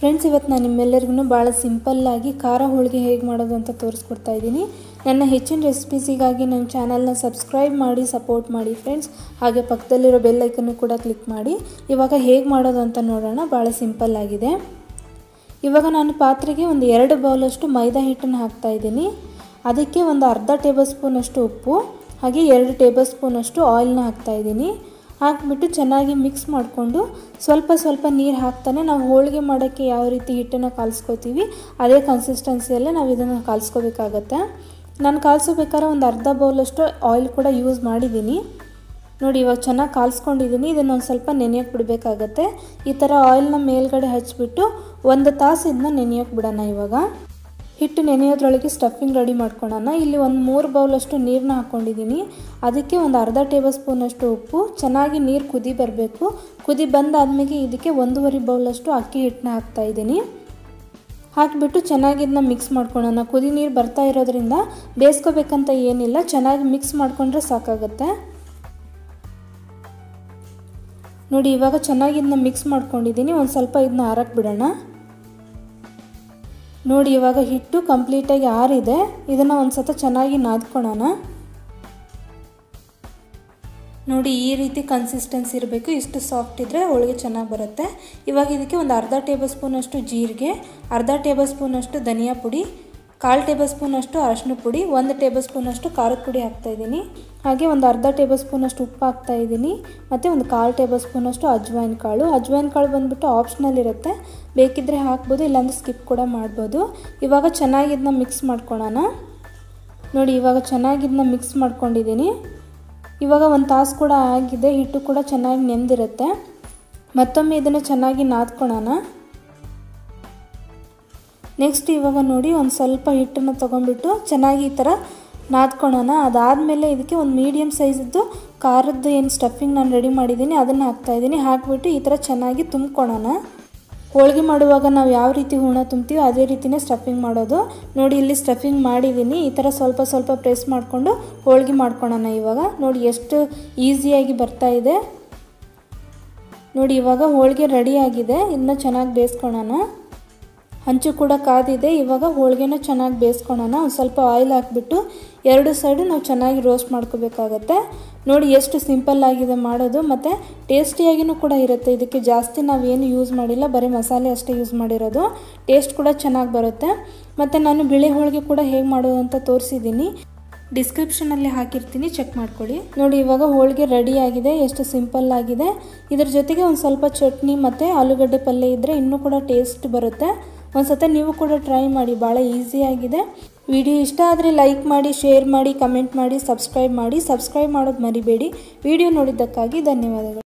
friends ಇವತ್ತು ನಾನು ನಿಮ್ಮೆಲ್ಲರಿಗೂ ಭಾಳ ಸಿಂಪಲ್ಲಾಗಿ ಖಾರ ಹೋಳಿಗೆ ಹೇಗೆ ಮಾಡೋದು ಅಂತ ತೋರಿಸ್ಕೊಡ್ತಾ ಇದ್ದೀನಿ ನನ್ನ ಹೆಚ್ಚಿನ ರೆಸಿಪೀಸಿಗಾಗಿ ನನ್ನ ಚಾನಲ್ನ ಸಬ್ಸ್ಕ್ರೈಬ್ ಮಾಡಿ ಸಪೋರ್ಟ್ ಮಾಡಿ ಫ್ರೆಂಡ್ಸ್ ಹಾಗೆ ಪಕ್ಕದಲ್ಲಿರೋ ಬೆಲ್ ಐಕನ್ನು ಕೂಡ ಕ್ಲಿಕ್ ಮಾಡಿ ಇವಾಗ ಹೇಗೆ ಮಾಡೋದು ಅಂತ ನೋಡೋಣ ಭಾಳ ಸಿಂಪಲ್ಲಾಗಿದೆ ಇವಾಗ ನಾನು ಪಾತ್ರೆಗೆ ಒಂದು ಎರಡು ಬೌಲಷ್ಟು ಮೈದಾ ಹಿಟ್ಟನ್ನು ಹಾಕ್ತಾ ಇದ್ದೀನಿ ಅದಕ್ಕೆ ಒಂದು ಅರ್ಧ ಟೇಬಲ್ ಸ್ಪೂನಷ್ಟು ಉಪ್ಪು ಹಾಗೆ ಎರಡು ಟೇಬಲ್ ಸ್ಪೂನಷ್ಟು ಆಯಿಲ್ನ ಹಾಕ್ತಾ ಇದ್ದೀನಿ ಹಾಕ್ಬಿಟ್ಟು ಚೆನ್ನಾಗಿ ಮಿಕ್ಸ್ ಮಾಡಿಕೊಂಡು ಸ್ವಲ್ಪ ಸ್ವಲ್ಪ ನೀರು ಹಾಕ್ತಾನೆ ನಾವು ಹೋಳಿಗೆ ಮಾಡೋಕ್ಕೆ ಯಾವ ರೀತಿ ಹಿಟ್ಟನ್ನು ಕಾಲ್ಸ್ಕೊತೀವಿ ಅದೇ ಕನ್ಸಿಸ್ಟೆನ್ಸಿಯಲ್ಲೇ ನಾವು ಇದನ್ನು ಕಾಲ್ಸ್ಕೋಬೇಕಾಗತ್ತೆ ನಾನು ಕಾಲ್ಸೋಬೇಕಾದ್ರೆ ಒಂದು ಅರ್ಧ ಬೌಲಷ್ಟು ಆಯಿಲ್ ಕೂಡ ಯೂಸ್ ಮಾಡಿದ್ದೀನಿ ನೋಡಿ ಇವಾಗ ಚೆನ್ನಾಗಿ ಕಾಲ್ಸ್ಕೊಂಡಿದ್ದೀನಿ ಇದನ್ನು ಒಂದು ಸ್ವಲ್ಪ ನೆನೆಯೋಕ್ಕೆ ಬಿಡಬೇಕಾಗತ್ತೆ ಈ ಥರ ಆಯಿಲ್ನ ಮೇಲ್ಗಡೆ ಹಚ್ಬಿಟ್ಟು ಒಂದು ತಾಸು ಇದನ್ನ ನೆನೆಯೋಕ್ಕೆ ಬಿಡೋಣ ಇವಾಗ ಹಿಟ್ಟು ನೆನೆಯೋದ್ರೊಳಗೆ ಸ್ಟಫಿಂಗ್ ರೆಡಿ ಮಾಡ್ಕೊಳ್ಳೋಣ ಇಲ್ಲಿ ಒಂದು ಮೂರು ಬೌಲಷ್ಟು ನೀರನ್ನ ಹಾಕ್ಕೊಂಡಿದ್ದೀನಿ ಅದಕ್ಕೆ ಒಂದು ಅರ್ಧ ಟೇಬಲ್ ಸ್ಪೂನಷ್ಟು ಉಪ್ಪು ಚೆನ್ನಾಗಿ ನೀರು ಕುದಿ ಬರಬೇಕು ಕುದಿ ಬಂದಾದ್ಮೇಲೆ ಇದಕ್ಕೆ ಒಂದೂವರೆ ಬೌಲಷ್ಟು ಅಕ್ಕಿ ಹಿಟ್ಟನ್ನ ಹಾಕ್ತಾ ಇದ್ದೀನಿ ಹಾಕಿಬಿಟ್ಟು ಚೆನ್ನಾಗಿ ಇದನ್ನ ಮಿಕ್ಸ್ ಮಾಡ್ಕೊಳ್ಳೋಣ ಕುದಿ ನೀರು ಬರ್ತಾ ಇರೋದ್ರಿಂದ ಬೇಯಿಸ್ಕೋಬೇಕಂತ ಏನಿಲ್ಲ ಚೆನ್ನಾಗಿ ಮಿಕ್ಸ್ ಮಾಡಿಕೊಂಡ್ರೆ ಸಾಕಾಗುತ್ತೆ ನೋಡಿ ಇವಾಗ ಚೆನ್ನಾಗಿ ಇದನ್ನ ಮಿಕ್ಸ್ ಮಾಡ್ಕೊಂಡಿದ್ದೀನಿ ಒಂದು ಸ್ವಲ್ಪ ಇದನ್ನ ಆರಕ್ಕೆ ಬಿಡೋಣ ನೋಡಿ ಇವಾಗ ಹಿಟ್ಟು ಕಂಪ್ಲೀಟಾಗಿ ಆರಿದೆ ಇದನ್ನು ಒಂದು ಸತ ಚೆನ್ನಾಗಿ ನಾದ್ಕೊಳ್ಳೋಣ ನೋಡಿ ಈ ರೀತಿ ಕನ್ಸಿಸ್ಟೆನ್ಸಿ ಇರಬೇಕು ಇಷ್ಟು ಸಾಫ್ಟ್ ಇದ್ದರೆ ಹೋಳಿಗೆ ಚೆನ್ನಾಗಿ ಬರುತ್ತೆ ಇವಾಗ ಇದಕ್ಕೆ ಒಂದು ಅರ್ಧ ಟೇಬಲ್ ಸ್ಪೂನಷ್ಟು ಜೀರಿಗೆ ಅರ್ಧ ಟೇಬಲ್ ಸ್ಪೂನಷ್ಟು ಧನಿಯಾ ಪುಡಿ ಕಾಲು ಟೇಬಲ್ ಸ್ಪೂನಷ್ಟು ಅರಶಿನ ಪುಡಿ ಒಂದು ಟೇಬಲ್ ಸ್ಪೂನಷ್ಟು ಖಾರದ ಪುಡಿ ಹಾಕ್ತಾಯಿದ್ದೀನಿ ಹಾಗೆ ಒಂದು ಅರ್ಧ ಟೇಬಲ್ ಸ್ಪೂನಷ್ಟು ಉಪ್ಪು ಹಾಕ್ತಾಯಿದ್ದೀನಿ ಮತ್ತು ಒಂದು ಕಾಲು ಟೇಬಲ್ ಸ್ಪೂನಷ್ಟು ಅಜ್ವೈನ್ ಕಾಳು ಅಜ್ವೈನ್ ಕಾಳು ಬಂದುಬಿಟ್ಟು ಆಪ್ಷನಲ್ ಇರುತ್ತೆ ಬೇಕಿದ್ದರೆ ಹಾಕ್ಬೋದು ಇಲ್ಲಾಂದರೆ ಸ್ಕಿಪ್ ಕೂಡ ಮಾಡ್ಬೋದು ಇವಾಗ ಚೆನ್ನಾಗಿ ಇದನ್ನ ಮಿಕ್ಸ್ ಮಾಡ್ಕೊಳ್ಳೋಣ ನೋಡಿ ಇವಾಗ ಚೆನ್ನಾಗಿ ಇದನ್ನ ಮಿಕ್ಸ್ ಮಾಡ್ಕೊಂಡಿದ್ದೀನಿ ಇವಾಗ ಒಂದು ತಾಸು ಕೂಡ ಆಗಿದೆ ಹಿಟ್ಟು ಕೂಡ ಚೆನ್ನಾಗಿ ನೆಂದಿರುತ್ತೆ ಮತ್ತೊಮ್ಮೆ ಇದನ್ನು ಚೆನ್ನಾಗಿ ನಾದ್ಕೊಳ್ಳೋಣ ನೆಕ್ಸ್ಟ್ ಇವಾಗ ನೋಡಿ ಒಂದು ಸ್ವಲ್ಪ ಹಿಟ್ಟನ್ನು ತೊಗೊಂಡ್ಬಿಟ್ಟು ಚೆನ್ನಾಗಿ ಈ ಥರ ನಾದ್ಕೊಳ್ಳೋಣ ಅದಾದಮೇಲೆ ಇದಕ್ಕೆ ಒಂದು ಮೀಡಿಯಮ್ ಸೈಜದ್ದು ಖಾರದ್ದು ಏನು ಸ್ಟಫಿಂಗ್ ನಾನು ರೆಡಿ ಮಾಡಿದ್ದೀನಿ ಅದನ್ನು ಹಾಕ್ತಾಯಿದ್ದೀನಿ ಹಾಕಿಬಿಟ್ಟು ಈ ಥರ ಚೆನ್ನಾಗಿ ತುಂಬ್ಕೊಳ್ಳೋಣ ಹೋಳಿಗೆ ಮಾಡುವಾಗ ನಾವು ಯಾವ ರೀತಿ ಹೂರ್ಣ ತುಂಬ್ತೀವೋ ಅದೇ ರೀತಿಯೇ ಸ್ಟಫಿಂಗ್ ಮಾಡೋದು ನೋಡಿ ಇಲ್ಲಿ ಸ್ಟಫಿಂಗ್ ಮಾಡಿದ್ದೀನಿ ಈ ಥರ ಸ್ವಲ್ಪ ಸ್ವಲ್ಪ ಪ್ರೆಸ್ ಮಾಡಿಕೊಂಡು ಹೋಳಿಗೆ ಮಾಡ್ಕೊಳ್ಳೋಣ ಇವಾಗ ನೋಡಿ ಎಷ್ಟು ಈಸಿಯಾಗಿ ಬರ್ತಾ ಇದೆ ನೋಡಿ ಇವಾಗ ಹೋಳಿಗೆ ರೆಡಿಯಾಗಿದೆ ಇದನ್ನ ಚೆನ್ನಾಗಿ ಬೇಯಿಸ್ಕೊಳ್ಳೋಣ ಹಂಚು ಕೂಡ ಕಾದಿದೆ ಇವಾಗ ಹೋಳಿಗೆನ ಚೆನ್ನಾಗಿ ಬೇಯಿಸ್ಕೊಳ್ಳೋಣ ಒಂದು ಸ್ವಲ್ಪ ಆಯಿಲ್ ಹಾಕಿಬಿಟ್ಟು ಎರಡು ಸೈಡು ನಾವು ಚೆನ್ನಾಗಿ ರೋಸ್ಟ್ ಮಾಡ್ಕೋಬೇಕಾಗತ್ತೆ ನೋಡಿ ಎಷ್ಟು ಸಿಂಪಲ್ ಆಗಿದೆ ಮಾಡೋದು ಮತ್ತು ಟೇಸ್ಟಿಯಾಗಿಯೂ ಕೂಡ ಇರುತ್ತೆ ಇದಕ್ಕೆ ಜಾಸ್ತಿ ನಾವೇನು ಯೂಸ್ ಮಾಡಿಲ್ಲ ಬರೀ ಮಸಾಲೆ ಅಷ್ಟೇ ಯೂಸ್ ಮಾಡಿರೋದು ಟೇಸ್ಟ್ ಕೂಡ ಚೆನ್ನಾಗಿ ಬರುತ್ತೆ ಮತ್ತು ನಾನು ಬಿಳಿ ಹೋಳಿಗೆ ಕೂಡ ಹೇಗೆ ಮಾಡೋದು ಅಂತ ತೋರಿಸಿದ್ದೀನಿ ಡಿಸ್ಕ್ರಿಪ್ಷನಲ್ಲಿ ಹಾಕಿರ್ತೀನಿ ಚೆಕ್ ಮಾಡ್ಕೊಳ್ಳಿ ನೋಡಿ ಇವಾಗ ಹೋಳಿಗೆ ರೆಡಿ ಆಗಿದೆ ಎಷ್ಟು ಸಿಂಪಲ್ ಆಗಿದೆ ಇದ್ರ ಜೊತೆಗೆ ಒಂದು ಸ್ವಲ್ಪ ಚಟ್ನಿ ಮತ್ತು ಆಲೂಗಡ್ಡೆ ಪಲ್ಯ ಇದ್ದರೆ ಇನ್ನೂ ಕೂಡ ಟೇಸ್ಟ್ ಬರುತ್ತೆ ಒಂದು ಸತ ನೀವು ಕೂಡ ಟ್ರೈ ಮಾಡಿ ಭಾಳ ಈಸಿಯಾಗಿದೆ ವಿಡಿಯೋ ಇಷ್ಟ ಆದರೆ ಲೈಕ್ ಮಾಡಿ ಶೇರ್ ಮಾಡಿ ಕಮೆಂಟ್ ಮಾಡಿ ಸಬ್ಸ್ಕ್ರೈಬ್ ಮಾಡಿ ಸಬ್ಸ್ಕ್ರೈಬ್ ಮಾಡೋದು ಮರಿಬೇಡಿ ವಿಡಿಯೋ ನೋಡಿದ್ದಕ್ಕಾಗಿ ಧನ್ಯವಾದಗಳು